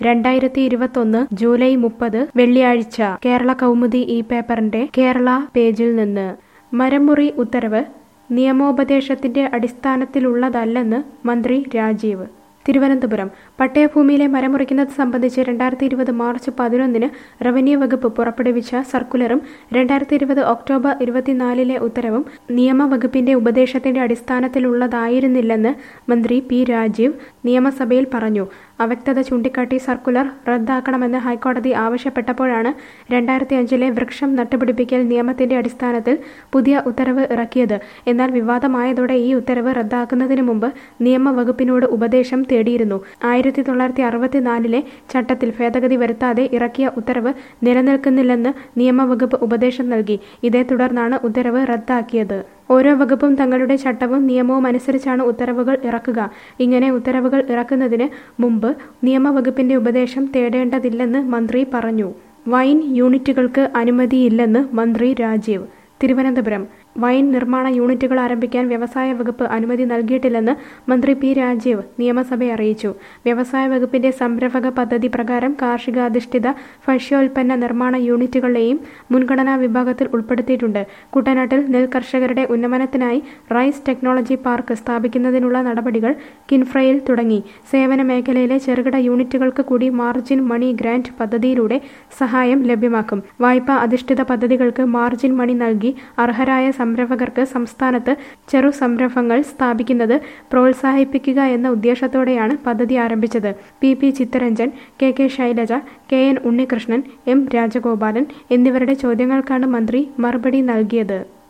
രണ്ടായിരത്തി ഇരുപത്തൊന്ന് ജൂലൈ മുപ്പത് വെള്ളിയാഴ്ച കേരള കൗമുദി ഈ പേപ്പറിന്റെ കേരള പേജിൽ നിന്ന് മരമുറി ഉത്തരവ് നിയമോപദേശത്തിന്റെ അടിസ്ഥാനത്തിലുള്ളതല്ലെന്ന് മന്ത്രി രാജീവ് തിരുവനന്തപുരം പട്ടയഭൂമിയിലെ മരമുറിക്കുന്നത് സംബന്ധിച്ച് രണ്ടായിരത്തി ഇരുപത് മാർച്ച് പതിനൊന്നിന് റവന്യൂ വകുപ്പ് പുറപ്പെടുവിച്ച സർക്കുലറും രണ്ടായിരത്തി ഇരുപത് ഒക്ടോബർ ഇരുപത്തിനാലിലെ ഉത്തരവും നിയമവകുപ്പിന്റെ ഉപദേശത്തിന്റെ അടിസ്ഥാനത്തിലുള്ളതായിരുന്നില്ലെന്ന് മന്ത്രി പി രാജീവ് നിയമസഭയിൽ പറഞ്ഞു അവ്യക്തത ചൂണ്ടിക്കാട്ടി സർക്കുലർ റദ്ദാക്കണമെന്ന് ഹൈക്കോടതി ആവശ്യപ്പെട്ടപ്പോഴാണ് രണ്ടായിരത്തി അഞ്ചിലെ വൃക്ഷം നട്ടുപിടിപ്പിക്കൽ നിയമത്തിന്റെ അടിസ്ഥാനത്തിൽ പുതിയ ഉത്തരവ് ഇറക്കിയത് എന്നാൽ വിവാദമായതോടെ ഈ ഉത്തരവ് റദ്ദാക്കുന്നതിന് മുമ്പ് നിയമവകുപ്പിനോട് ഉപദേശം തേടിയിരുന്നു ആയിരത്തി തൊള്ളായിരത്തി അറുപത്തിനാലിലെ ചട്ടത്തിൽ ഭേദഗതി വരുത്താതെ ഇറക്കിയ ഉത്തരവ് നിലനിൽക്കുന്നില്ലെന്ന് നിയമവകുപ്പ് ഉപദേശം നൽകി ഇതേ തുടർന്നാണ് ഉത്തരവ് റദ്ദാക്കിയത് ഓരോ വകുപ്പും തങ്ങളുടെ ചട്ടവും നിയമവും അനുസരിച്ചാണ് ഉത്തരവുകൾ ഇറക്കുക ഇങ്ങനെ ഉത്തരവുകൾ ഇറക്കുന്നതിന് മുമ്പ് നിയമവകുപ്പിന്റെ ഉപദേശം തേടേണ്ടതില്ലെന്ന് മന്ത്രി പറഞ്ഞു വൈൻ യൂണിറ്റുകൾക്ക് അനുമതിയില്ലെന്ന് മന്ത്രി രാജീവ് തിരുവനന്തപുരം വൈൻ നിർമ്മാണ യൂണിറ്റുകൾ ആരംഭിക്കാൻ വ്യവസായ വകുപ്പ് അനുമതി നൽകിയിട്ടില്ലെന്ന് മന്ത്രി പി രാജീവ് നിയമസഭയെ അറിയിച്ചു വ്യവസായ വകുപ്പിന്റെ സംരംഭക പദ്ധതി പ്രകാരം കാർഷികാധിഷ്ഠിത ഭക്ഷ്യോൽപ്പന്ന നിർമ്മാണ യൂണിറ്റുകളെയും മുൻഗണനാ വിഭാഗത്തിൽ ഉൾപ്പെടുത്തിയിട്ടുണ്ട് കുട്ടനാട്ടിൽ നെൽ കർഷകരുടെ ഉന്നമനത്തിനായി റൈസ് ടെക്നോളജി പാർക്ക് സ്ഥാപിക്കുന്നതിനുള്ള നടപടികൾ കിൻഫ്രയിൽ തുടങ്ങി സേവന മേഖലയിലെ ചെറുകിട യൂണിറ്റുകൾക്ക് കൂടി മാർജിൻ മണി ഗ്രാന്റ് പദ്ധതിയിലൂടെ സഹായം ലഭ്യമാക്കും വായ്പാ അധിഷ്ഠിത പദ്ധതികൾക്ക് മാർജിൻ മണി നൽകി അർഹരായ സംരംഭകർക്ക് സംസ്ഥാനത്ത് ചെറു സംരംഭങ്ങൾ സ്ഥാപിക്കുന്നത് പ്രോത്സാഹിപ്പിക്കുക എന്ന ഉദ്ദേശത്തോടെയാണ് പദ്ധതി ആരംഭിച്ചത് P P Chittaranjan K K Shailaja K N Unnikrishnan M Rajagopalan എന്നിവരുടെ ചോദ്യങ്ങൾക്കാണ് മന്ത്രി മറുപടി നൽകിയത്